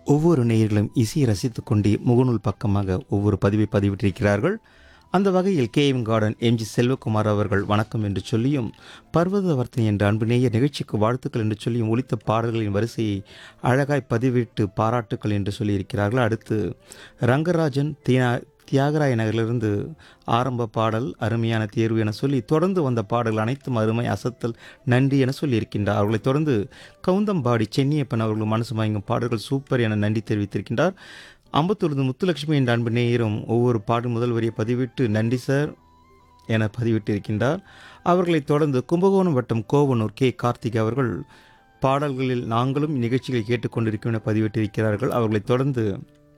ஒவ்வொரு நேயர்களும் இசையை ரசித்துக் கொண்டே முகநூல் பக்கமாக ஒவ்வொரு பதிவை பதிவிட்டிருக்கிறார்கள் அந்த வகையில் K M garden M G Selvakumar அவர்கள் வணக்கம் என்று சொல்லியும் பர்வதவர்த்தனி என்ற அன்பு நேயர் நிகழ்ச்சிக்கு வாழ்த்துக்கள் என்று சொல்லியும் ஒலித்த பாடல்களின் வரிசையை அழகாய் பதிவிட்டு பாராட்டுக்கள் என்று சொல்லியிருக்கிறார்கள் அடுத்து ரங்கராஜன் தியா தியாகராய நகரிலிருந்து ஆரம்ப பாடல் அருமையான தேர்வு என சொல்லி தொடர்ந்து வந்த பாடல்கள் அனைத்தும் அருமை அசத்தல் நன்றி என சொல்லியிருக்கின்றார் அவர்களைத் தொடர்ந்து கவுந்தம்பாடி சென்னியப்பன் அவர்கள் மனசு மயங்கும் பாடல்கள் சூப்பர் என நன்றி தெரிவித்திருக்கின்றார் அம்பத்தூர்ந்து முத்துலட்சுமி என்ற அன்பு நேயரும் ஒவ்வொரு பாடல் முதல் வரியை பதிவிட்டு நன்றி சார் என பதிவிட்டிருக்கின்றார் அவர்களைத் தொடர்ந்து கும்பகோணம் வட்டம் கோவனூர் கே கார்த்திக் அவர்கள் பாடல்களில் நாங்களும் நிகழ்ச்சிகளை கேட்டுக்கொண்டிருக்கும் என பதிவிட்டிருக்கிறார்கள் அவர்களைத் தொடர்ந்து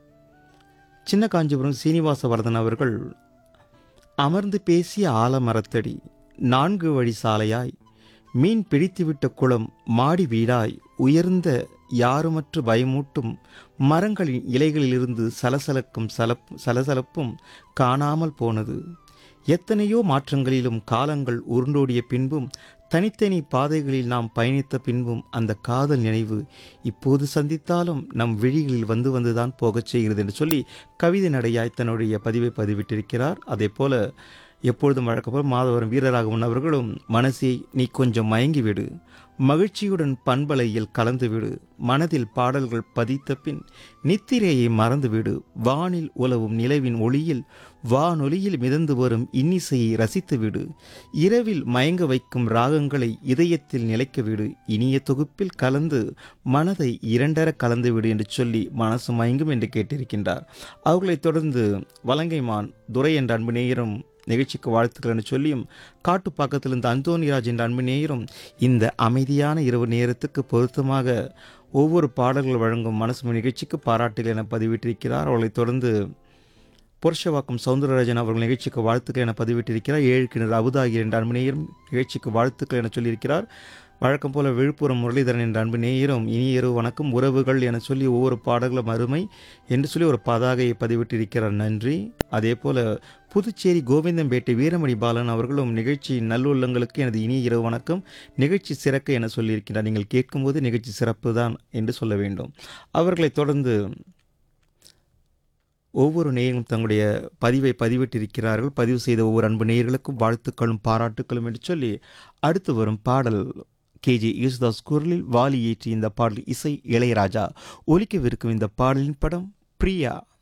சின்ன காஞ்சிபுரம் சீனிவாசவர்தன் அவர்கள் அமர்ந்து பேசிய ஆலமரத்தடி நான்கு வழி சாலையாய் மீன் பிடித்துவிட்ட குளம் மாடி வீடாய் உயர்ந்த யாருமற்று பயமூட்டும் மரங்களின் இலைகளிலிருந்து சலசலக்கும் சலப் சலசலப்பும் காணாமல் போனது எத்தனையோ மாற்றங்களிலும் காலங்கள் உருண்டோடிய பின்பும் தனித்தனி பாதைகளில் நாம் பயணித்த பின்பும் அந்த காதல் நினைவு இப்போது சந்தித்தாலும் நம் விழிகளில் வந்து வந்துதான் போகச் செய்கிறது என்று சொல்லி கவிதை நடையாய் தன்னுடைய பதிவை பதிவிட்டிருக்கிறார் அதே போல எப்பொழுதும் வழக்கப்போல் மாதவரம் வீரராகவன் அவர்களும் மனசை நீ கொஞ்சம் மயங்கிவிடு மகிழ்ச்சியுடன் பண்பலையில் கலந்துவிடு மனதில் பாடல்கள் பதித்த பின் நித்திரையை மறந்துவிடு வானில் உலவும் நிலவின் ஒளியில் வானொலியில் மிதந்து வரும் இன்னிசையை ரசித்துவிடு இரவில் மயங்க வைக்கும் ராகங்களை இதயத்தில் நிலைக்கவிடு இனிய தொகுப்பில் கலந்து மனதை இரண்டர கலந்துவிடு என்று சொல்லி மனசு மயங்கும் என்று கேட்டிருக்கின்றார் அவர்களைத் தொடர்ந்து வலங்கைமான் துரை என்ற அன்பு நேயரும் நிகழ்ச்சிக்கு வாழ்த்துக்கள் என்று சொல்லியும் காட்டுப்பாக்கத்தில் இருந்த அந்தோனிராஜ் என்ற அன்பு நேயரும் இந்த அமைதியான இரவு நேரத்துக்கு பொருத்தமாக ஒவ்வொரு பாடல்கள் வழங்கும் மனசு நிகழ்ச்சிக்கு பாராட்டுகள் என பதிவிட்டிருக்கிறார் அவர்களைத் தொடர்ந்து புருஷவாக்கம் சவுந்தரராஜன் அவர்கள் நிகழ்ச்சிக்கு வாழ்த்துக்கள் என பதிவிட்டிருக்கிறார் ஏழு கிணறு அபுதாகி என்ற அன்பு நேயரும் நிகழ்ச்சிக்கு வாழ்த்துக்கள் என சொல்லியிருக்கிறார் வழக்கம் போல விழுப்புரம் முரளிதரன் என்ற அன்பு நேயரும் இனிய இரவு வணக்கம் உறவுகள் என சொல்லி ஒவ்வொரு பாடல்களும் அருமை என்று சொல்லி ஒரு பதாகையை பதிவிட்டிருக்கிறார் நன்றி அதே போல புதுச்சேரி கோவிந்தம்பேட்டை வீரமணி பாலன் அவர்களும் நிகழ்ச்சி நல்லுள்ளங்களுக்கு எனது இனிய இரவு வணக்கம் நிகழ்ச்சி சிறக்க என சொல்லியிருக்கிறார் நீங்கள் கேட்கும்போது நிகழ்ச்சி சிறப்பு தான் என்று சொல்ல வேண்டும் அவர்களைத் தொடர்ந்து ஒவ்வொரு நேயர்களும் தங்களுடைய பதிவை பதிவிட்டிருக்கிறார்கள் பதிவு செய்த ஒவ்வொரு அன்பு நேயர்களுக்கும் வாழ்த்துக்களும் பாராட்டுக்களும் என்று சொல்லி அடுத்து வரும் பாடல் கேஜி யேசுதாஸ் குரலில் வாலி ஏற்றி இந்த பாடல் இசை இளையராஜா ஒலிக்கவிருக்கும் இந்த பாடலின் படம் பிரியா